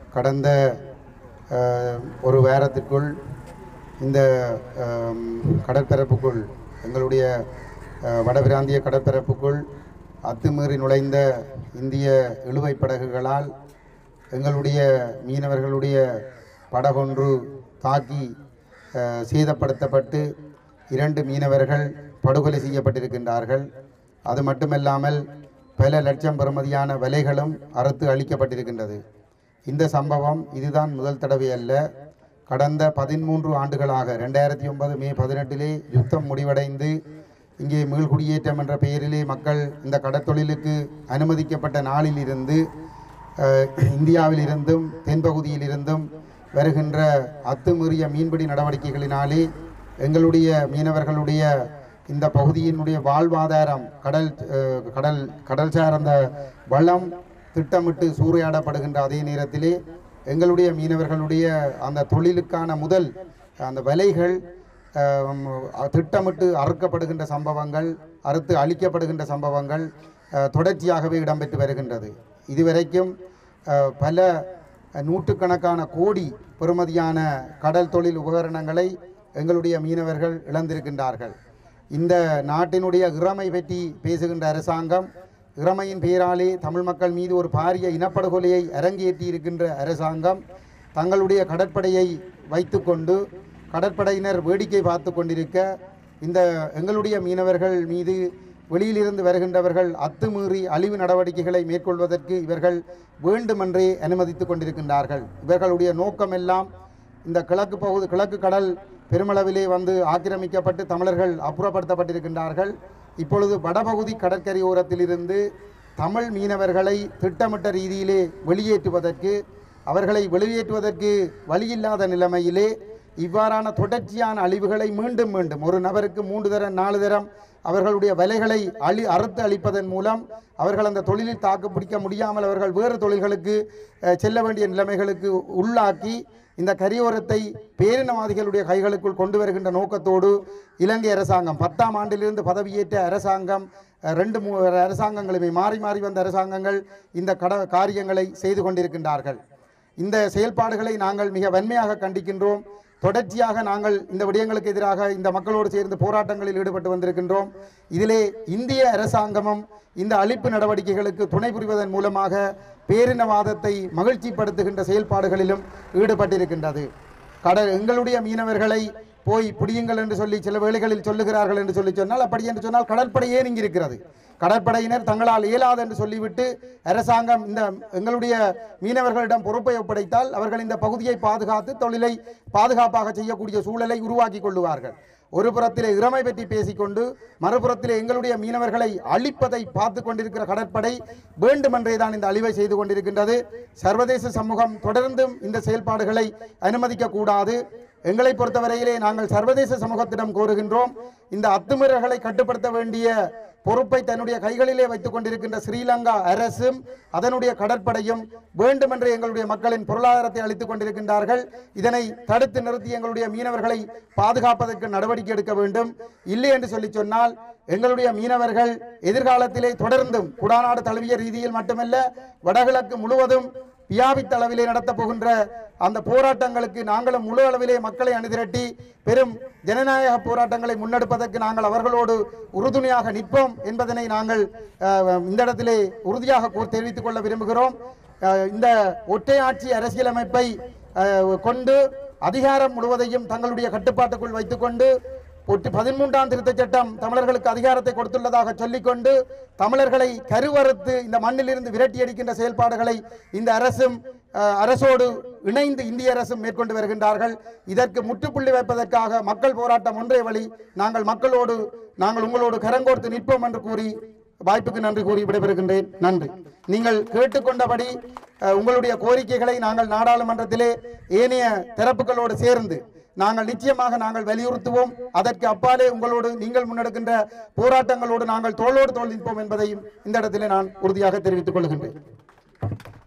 கடந்த அஹ், ஒரு வாரத்திற்குள் இந்த அம், கடற்பரப்புக்குள் எங்களுடைய அஹ், வடபிராந்திய கடற்பரப்புக்குள் அத்துமீறி நுழைந்த இந்திய இழுவைப் படகுகளால் எங்களுடைய மீனவர்களுடைய படகொன்று தாக்கி அஹ், சேதப்படுத்தப்பட்டு இரண்டு மீனவர்கள் படுகொலை செய்யப்பட்டிருக்கின்றார்கள் அது மட்டுமல்லாமல் பல லட்சம் பெறுமதியான விலைகளும் அறுத்து அளிக்கப்பட்டிருக்கின்றது இந்த சம்பவம் இதுதான் முதல் தடவை அல்ல கடந்த பதிமூன்று ஆண்டுகளாக ரெண்டாயிரத்தி ஒன்பது மே பதினெட்டிலே யுத்தம் முடிவடைந்து இங்கே மீள்குடியேற்றம் என்ற பெயரிலே மக்கள் இந்த கடற்தொழிலுக்கு அனுமதிக்கப்பட்ட நாளில் இருந்து அஹ், இந்தியாவில் இருந்தும் தென்பகுதியில் இருந்தும் வருகின்ற அத்துமீறிய மீன்பிடி நடவடிக்கைகளினாலே எங்களுடைய மீனவர்களுடைய இந்த பகுதியினுடைய வாழ்வாதாரம் கடல் அஹ், கடல் கடல் சார்ந்த வளம் திட்டமிட்டு சூறையாடப்படுகின்ற அதே நேரத்திலே எங்களுடைய மீனவர்களுடைய அந்த தொழிலுக்கான முதல் அந்த விலைகள் அஹ், திட்டமிட்டு அறுக்கப்படுகின்ற சம்பவங்கள் அறுத்து அழிக்கப்படுகின்ற சம்பவங்கள் அஹ், தொடர்ச்சியாகவே இடம்பெற்று வருகின்றது இதுவரைக்கும் அஹ், பல நூற்றுக்கணக்கான கோடி பெறுமதியான கடல் தொழில் உபகரணங்களை எங்களுடைய மீனவர்கள் இழந்திருக்கின்றார்கள் இந்த நாட்டினுடைய இறமை பற்றி பேசுகின்ற அரசாங்கம் இறமையின் பெயராலே தமிழ் மக்கள் மீது ஒரு பாரிய இனப்படுகொலையை அரங்கேற்றி இருக்கின்ற அரசாங்கம் தங்களுடைய கடற்படையை வைத்துக்கொண்டு கடற்படையினர் வேடிக்கை பார்த்து கொண்டிருக்க இந்த எங்களுடைய மீனவர்கள் மீது வெளியிலிருந்து வருகின்றவர்கள் அத்துமீறி அழிவு நடவடிக்கைகளை மேற்கொள்வதற்கு இவர்கள் வேண்டுமென்றே அனுமதித்துக் கொண்டிருக்கின்றார்கள் இவர்களுடைய நோக்கமெல்லாம் இந்த கிழக்கு பகுதி கிழக்கு கடல் பெருமளவிலே வந்து ஆக்கிரமிக்கப்பட்டு தமிழர்கள் அப்புறப்படுத்தப்பட்டிருக்கின்றார்கள் இப்பொழுது வடபகுதி கடற்கரையோரத்திலிருந்து தமிழ் மீனவர்களை திட்டமிட்ட ரீதியிலே வெளியேற்றுவதற்கு அவர்களை வெளியேற்றுவதற்கு வழியில்லாத நிலைமையிலே இவ்வாறான தொடர்ச்சியான அழிவுகளை மீண்டும் மீண்டும் ஒரு நபருக்கு மூன்று தரம் நாலு தரம் அவர்களுடைய விலைகளை அழி அறுத்து அளிப்பதன் மூலம் அவர்கள் அந்த தொழிலில் தாக்கு பிடிக்க முடியாமல் அவர்கள் வேறு தொழில்களுக்கு அஹ், செல்ல வேண்டிய நிலைமைகளுக்கு உள்ளாக்கி இந்த கரியோரத்தை பேரினவாதிகளுடைய கைகளுக்குள் கொண்டு வருகின்ற நோக்கத்தோடு இலங்கை அரசாங்கம் பத்தாம் ஆண்டிலிருந்து பதவியேற்ற அரசாங்கம் அஹ், ரெண்டு மூ அரசாங்கங்களுமே மாறி மாறி வந்த அரசாங்கங்கள் இந்த கட காரியங்களை செய்து கொண்டிருக்கின்றார்கள் இந்த செயல்பாடுகளை நாங்கள் மிக வன்மையாக கண்டிக்கின்றோம் தொடர்ச்சியாக நாங்கள் இந்த விடயங்களுக்கு எதிராக இந்த மக்களோடு சேர்ந்து போராட்டங்களில் ஈடுபட்டு வந்திருக்கின்றோம் இதிலே இந்திய அரசாங்கமும் இந்த அழிப்பு நடவடிக்கைகளுக்கு துணை புரிவதன் மூலமாக பேரினவாதத்தை மகிழ்ச்சிப்படுத்துகின்ற செயல்பாடுகளிலும் ஈடுபட்டிருக்கின்றது கடல் எங்களுடைய மீனவர்களை போய் பிடியுங்கள் என்று சொல்லி சில வேளைகளில் சொல்லுகிறார்கள் என்று சொல்லி சொன்னால் அப்படி என்று சொன்னால் கடற்படை ஏன் இங்கு இருக்கிறது கடற்படையினர் தங்களால் இயலாது என்று சொல்லிவிட்டு அரசாங்கம் இந்த எங்களுடைய மீனவர்களிடம் பொறுப்பை ஒப்படைத்தால் அவர்கள் இந்த பகுதியை பாதுகாத்து தொழிலை பாதுகாப்பாக செய்யக்கூடிய சூழலை உருவாக்கி கொள்ளுவார்கள் ஒரு புறத்திலே இறமை பற்றி பேசிக்கொண்டு மறுபுறத்திலே எங்களுடைய மீனவர்களை அழிப்பதை பார்த்து கொண்டிருக்கிற கடற்படை வேண்டுமென்றே தான் இந்த அழிவை செய்து கொண்டிருக்கின்றது சர்வதேச சமூகம் தொடர்ந்தும் இந்த செயல்பாடுகளை அனுமதிக்க கூடாது எங்களை பொறுத்தவரையிலே நாங்கள் சர்வதேச சமூகத்திடம் கோருகின்றோம் இந்த அத்துமீறல்களை கட்டுப்படுத்த வேண்டிய பொறுப்பை தன்னுடைய கைகளிலே வைத்துக் கொண்டிருக்கின்ற ஸ்ரீலங்கா அரசும் அதனுடைய கடற்படையும் வேண்டுமென்றே எங்களுடைய மக்களின் பொருளாதாரத்தை அளித்துக் கொண்டிருக்கின்றார்கள் இதனை தடுத்து நிறுத்தி எங்களுடைய மீனவர்களை பாதுகாப்பதற்கு நடவடிக்கை எடுக்க வேண்டும் இல்லை என்று சொல்லி சொன்னால் எங்களுடைய மீனவர்கள் எதிர்காலத்திலே தொடர்ந்தும் குடாநாடு தழுவிய ரீதியில் மட்டுமல்ல வடகிழக்கு முழுவதும் வியாபித்த அளவிலே நடத்தப் போகின்ற அந்த போராட்டங்களுக்கு நாங்களும் முழு அளவிலே மக்களை அணிதிரட்டி பெரும் ஜனநாயக போராட்டங்களை முன்னெடுப்பதற்கு நாங்கள் அவர்களோடு உறுதுணையாக நிற்போம் என்பதனை நாங்கள் அஹ், இந்த இடத்திலே உறுதியாக கூ- தெரிவித்துக் கொள்ள விரும்புகிறோம் அஹ், இந்த ஒற்றையாட்சி அரசியலமைப்பை அஹ், கொண்டு அதிகாரம் முழுவதையும் தங்களுடைய கட்டுப்பாட்டுக்குள் வைத்துக்கொண்டு ஒட்டு பதிமூன்றாம் திருத்தச் சட்டம் தமிழர்களுக்கு அதிகாரத்தை கொடுத்துள்ளதாக சொல்லிக்கொண்டு தமிழர்களை கருவறுத்து இந்த மண்ணிலிருந்து விரட்டி அடிக்கின்ற செயல்பாடுகளை இந்த அரசும் அஹ், அரசோடு இணைந்து இந்திய அரசும் மேற்கொண்டு வருகின்றார்கள் இதற்கு முற்றுப்புள்ளி வைப்பதற்காக மக்கள் போராட்டம் ஒன்றே வழி நாங்கள் மக்களோடு நாங்கள் உங்களோடு கரங்கோர்த்து நிற்போம் என்று கூறி வாய்ப்புக்கு நன்றி கூறி விடைபெறுகின்றேன் நன்றி நீங்கள் கேட்டுக்கொண்டபடி அஹ், உங்களுடைய கோரிக்கைகளை நாங்கள் நாடாளுமன்றத்திலே ஏனைய தரப்புகளோடு சேர்ந்து நாங்கள் நிச்சயமாக நாங்கள் வலியுறுத்துவோம் அதற்கு அப்பாலே உங்களோடு நீங்கள் முன்னெடுக்கின்ற போராட்டங்களோடு நாங்கள் தோளோடு தோள் நிற்போம் என்பதையும் இந்த இடத்திலே நான் உறுதியாக தெரிவித்துக் கொள்கின்றேன்